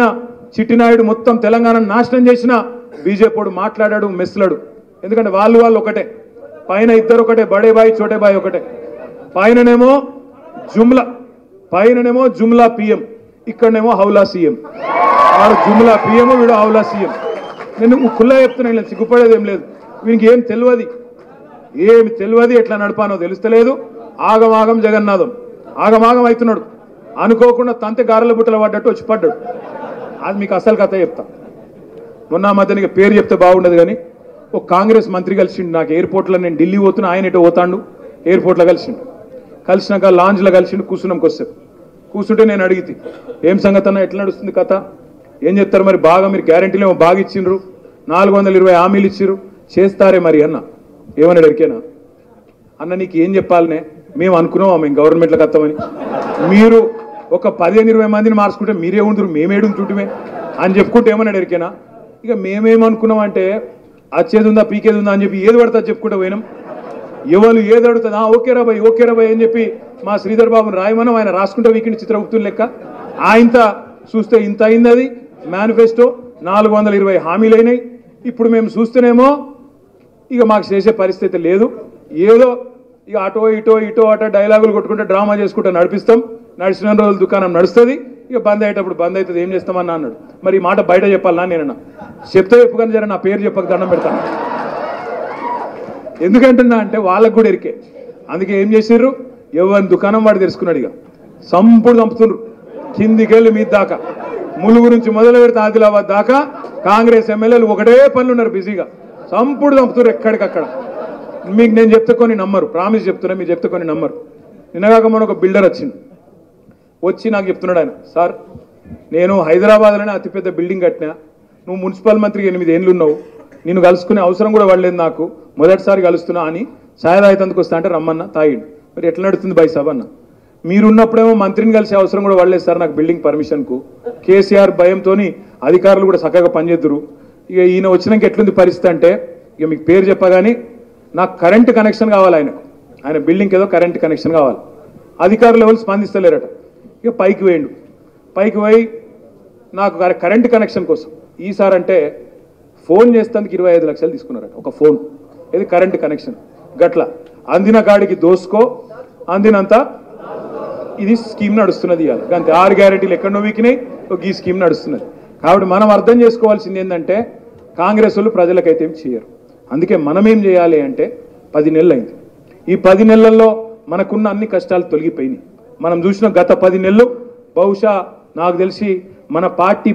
చిట్టినాయుడు మొత్తం తెలంగాణ నాశనం చేసిన బీజేపీడు మాట్లాడాడు మెస్లాడు ఎందుకంటే వాళ్ళు వాళ్ళు ఒకటే పైన ఇద్దరు ఒకటే బడే బాయ్ చోటే బాయ్ ఒకటే పైననేమో జుమ్లా పైననేమో జుమ్లా పిఎం ఇక్కడనేమో హౌలా సీఎం వాడు జుమ్లా పిఎం వీడు హౌలా సీఎం నేను కుల్లా చెప్తున్నాను ఇలా సిగ్గుపడేది ఏం లేదు వీనికి ఏం తెలియదు ఏమి తెలియదు ఎట్లా నడపానో తెలుస్తలేదు ఆగమాగం జగన్నాథం ఆగమాగం అవుతున్నాడు అనుకోకుండా తంతె గారెల బుట్టలు పడ్డట్టు వచ్చి పడ్డాడు అది మీకు అసలు కథ చెప్తా మొన్న ఆ మధ్య నీకు పేరు చెప్తే బాగుండదు కానీ ఒక కాంగ్రెస్ మంత్రి కలిసిండు నాకు ఎయిర్పోర్ట్లో నేను ఢిల్లీ పోతున్నా ఆయన ఎటో పోతాండు ఎయిర్పోర్ట్లో కలిసిండు కలిసినాక లాంజ్లో కలిసిండు కూర్చున్నాం కొద్దిసేపు కూర్చుంటే నేను అడిగితే ఏం సంగతి అన్న ఎట్లా నడుస్తుంది కథ ఏం చెప్తారు మరి బాగా మీరు గ్యారంటీలు ఏమో బాగా ఇచ్చిండ్రు నాలుగు వందల ఇరవై హామీలు ఇచ్చిర్రు చేస్తారే మరి అన్న ఏమని అడిగానా అన్న నీకు ఏం చెప్పాలనే మేము అనుకున్నాం మేము గవర్నమెంట్లోకి వస్తామని మీరు ఒక పదిహేను ఇరవై మందిని మార్చుకుంటే మీరే ఉందరు మేమేడు చుట్టుమే అని చెప్పుకుంటే ఏమని అడిగానా ఇక మేమేమనుకున్నాం అంటే వచ్చేది ఉందా పీకేది ఉందా అని చెప్పి ఏది పడతా చెప్పుకుంటూ పోయినాం ఎవరు ఏది అడుగుతుందా ఓకే రా బాయ్ ఓకే రా బాయ్ అని చెప్పి మా శ్రీధర్ బాబుని రాయమనం ఆయన రాసుకుంటే వీకిండి చిత్రగుప్తుని లెక్క ఆయనత చూస్తే ఇంత అయింది అది మేనిఫెస్టో నాలుగు వందల ఇరవై హామీలు అయినాయి ఇప్పుడు మేము చూస్తేనేమో ఇక మాకు చేసే పరిస్థితి లేదు ఏదో ఇక అటో ఇటో ఇటో అటో డైలాగులు కొట్టుకుంటే డ్రామా చేసుకుంటూ నడిపిస్తాం నడిచిన రోజులు దుకాణం నడుస్తుంది ఇక బంద్ అయ్యేటప్పుడు బంద్ అవుతుంది ఏం చేస్తామన్నా అన్నాడు మరి ఈ మాట బయట చెప్పాలన్నా నేనన్నా చెప్తే చెప్పుకొని జర నా పేరు చెప్పక దండం పెడతాను ఎందుకంటున్నా అంటే వాళ్ళకు కూడా ఎరికే అందుకే ఏం చేసిర్రు ఎవరి దుకాణం వాడు తెలుసుకున్నాడు ఇక సంపుడు చంపుతుండ్రు కిందికెళ్ళి మీ దాకా ములుగు నుంచి మొదలు పెడితే ఆదిలాబాద్ దాకా కాంగ్రెస్ ఎమ్మెల్యేలు ఒకటే పనులు ఉన్నారు బిజీగా సంపుడు చంపుతున్నారు ఎక్కడికక్కడ మీకు నేను చెప్తే కొన్ని నమ్మరు ప్రామిస్ చెప్తున్నా మీరు చెప్తే కొన్ని నమ్మరు నిన్నగాక మొన్న ఒక బిల్డర్ వచ్చింది వచ్చి నాకు చెప్తున్నాడు ఆయన సార్ నేను హైదరాబాద్లోనే అతిపెద్ద బిల్డింగ్ కట్టినా నువ్వు మున్సిపల్ మంత్రికి ఎనిమిది ఏళ్ళు ఉన్నావు నిన్ను కలుసుకునే అవసరం కూడా పడలేదు నాకు మొదటిసారి కలుస్తున్నా అని ఛాయ్ తాగితందుకు వస్తా అంటే రమ్మన్నా తాగిండు మరి ఎట్లా నడుస్తుంది బాయ్ సాబ్ అన్న మీరున్నప్పుడేమో మంత్రిని కలిసే అవసరం కూడా పడలేదు సార్ నాకు బిల్డింగ్ పర్మిషన్కు కేసీఆర్ భయంతోని అధికారులు కూడా చక్కగా పనిచేద్దరు ఇక ఈయన వచ్చినాక ఎట్లుంది పరిస్థితి అంటే ఇక మీకు పేరు చెప్పగానే నాకు కరెంట్ కనెక్షన్ కావాలి ఆయనకు ఆయన బిల్డింగ్కి ఏదో కరెంట్ కనెక్షన్ కావాలి అధికారులు ఎవరు స్పందిస్తలేరట ఇక పైకి వేయండు పైకి పోయి నాకు కరె- కరెంట్ కనెక్షన్ కోసం ఈసారి అంటే ఫోన్ చేస్తానికి ఇరవై ఐదు లక్షలు తీసుకున్నారట ఒక ఫోన్ ఇది కరెంట్ కనెక్షన్ గట్ల అందిన కాడికి దోసుకో అందినంత ఇది స్కీమ్ నడుస్తున్నది ఇవాళ అంతే ఆరు గ్యారెంటీలు ఎక్కడో వీకినాయి ఒక ఈ స్కీమ్ నడుస్తున్నది కాబట్టి మనం అర్థం చేసుకోవాల్సింది ఏంటంటే కాంగ్రెస్ వాళ్ళు ప్రజలకైతే ఏం చేయరు అందుకే మనం ఏం చేయాలి అంటే పది నెలలు అయింది ఈ పది నెలల్లో మనకున్న అన్ని కష్టాలు తొలగిపోయినాయి మనం చూసిన గత పది నెలలు బహుశా నాకు తెలిసి మన పార్టీ